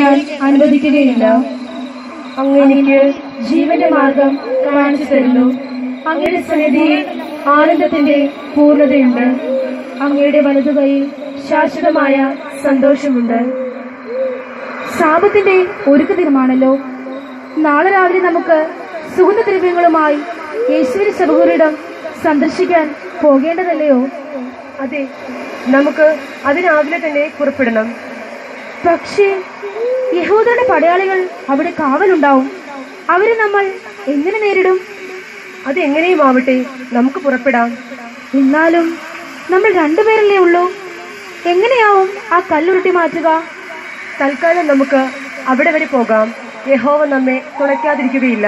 ഞാൻ അനുവദിക്കുകയില്ല അങ്ങ് എനിക്ക് ജീവന്റെ മാർഗം കാണിച്ചു തരുന്നു അങ്ങയുടെ സന്നിധിയിൽ ആനന്ദത്തിന്റെ പൂർണ്ണതയുണ്ട് അങ്ങയുടെ വലതുകൈയിൽ ശാശ്വതമായ സന്തോഷമുണ്ട് ശാപത്തിന്റെ ഒരുക്ക ദിനമാണല്ലോ നാളെ രാവിലെ നമുക്ക് സുഗന്ധദ്രവ്യങ്ങളുമായി യേശുവിന്റെ ശബകൂരിടം സന്ദർശിക്കാൻ പോകേണ്ടതല്ലയോ അതെ നമുക്ക് അതിരാവിലെ തന്നെ പുറപ്പെടണം പക്ഷേ യഹൂദരുടെ പടയാളികൾ അവിടെ കാവലുണ്ടാവും അവരെ നമ്മൾ എങ്ങനെ നേരിടും അത് എങ്ങനെയും ആവട്ടെ നമുക്ക് പുറപ്പെടാം എന്നാലും നമ്മൾ രണ്ടുപേരല്ലേ ഉള്ളൂ എങ്ങനെയാവും ആ കല്ലുരുട്ടി മാറ്റുക തൽക്കാലം നമുക്ക് അവിടെ വരെ പോകാം യഹോവ നമ്മെ തുണയ്ക്കാതിരിക്കുകയില്ല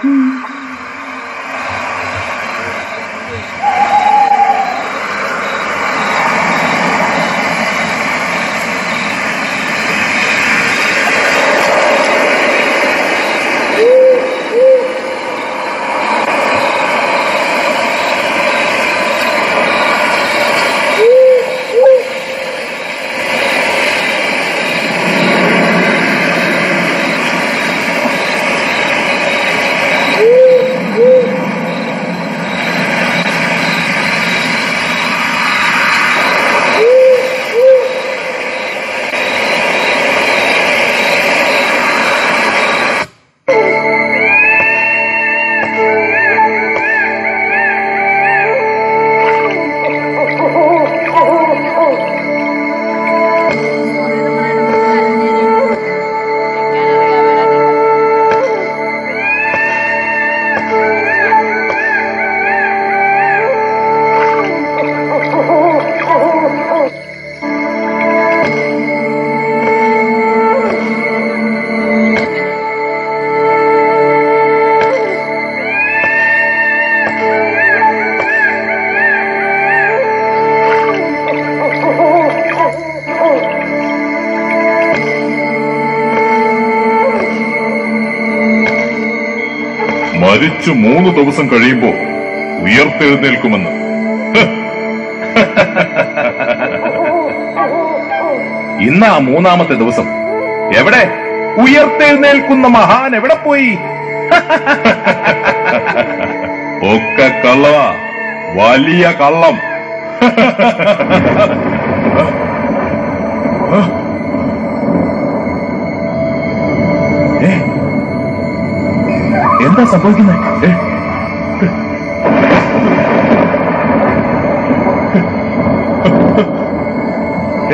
മരിച്ചു മൂന്ന് ദിവസം കഴിയുമ്പോ ഉയർത്തെഴുന്നേൽക്കുമെന്ന് ഇന്ന് ആ മൂന്നാമത്തെ ദിവസം എവിടെ ഉയർത്തെഴുന്നേൽക്കുന്ന മഹാൻ എവിടെ പോയി ഒക്കെ കള്ളവാ വലിയ കള്ളം ഏ, എന്താ സംഭവിക്കുന്നത് ഏ? ഏ?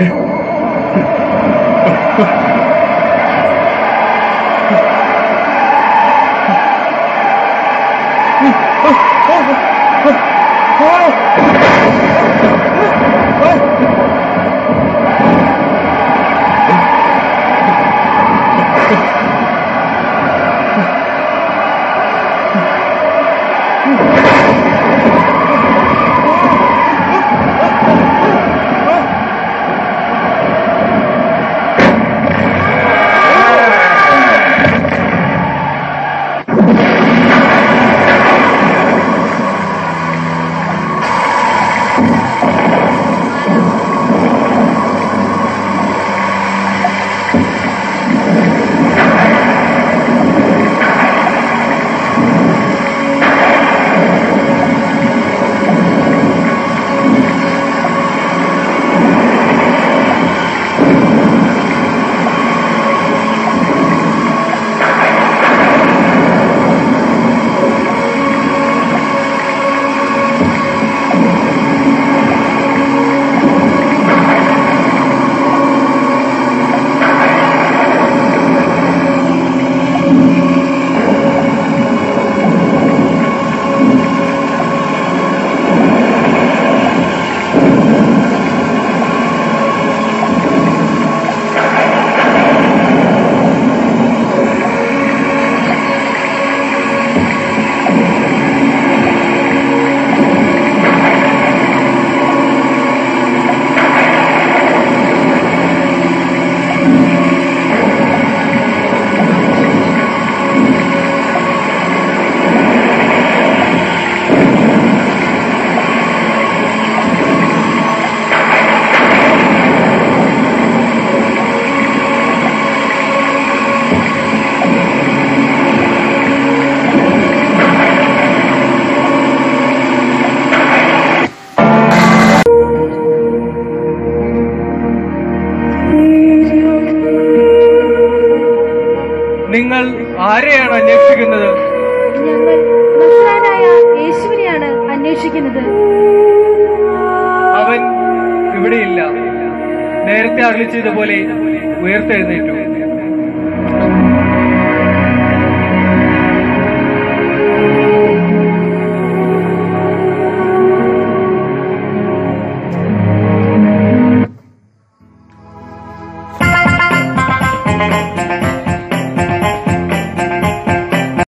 നിങ്ങൾ ആരെയാണ് അന്വേഷിക്കുന്നത് ഞങ്ങൾ നസ്രാനായ യേശുവിനെയാണ് അന്വേഷിക്കുന്നത് അവൻ ഇവിടെയില്ല നേരത്തെ അരളി ചെയ്ത പോലെ ഉയർത്തെഴുന്നേറ്റു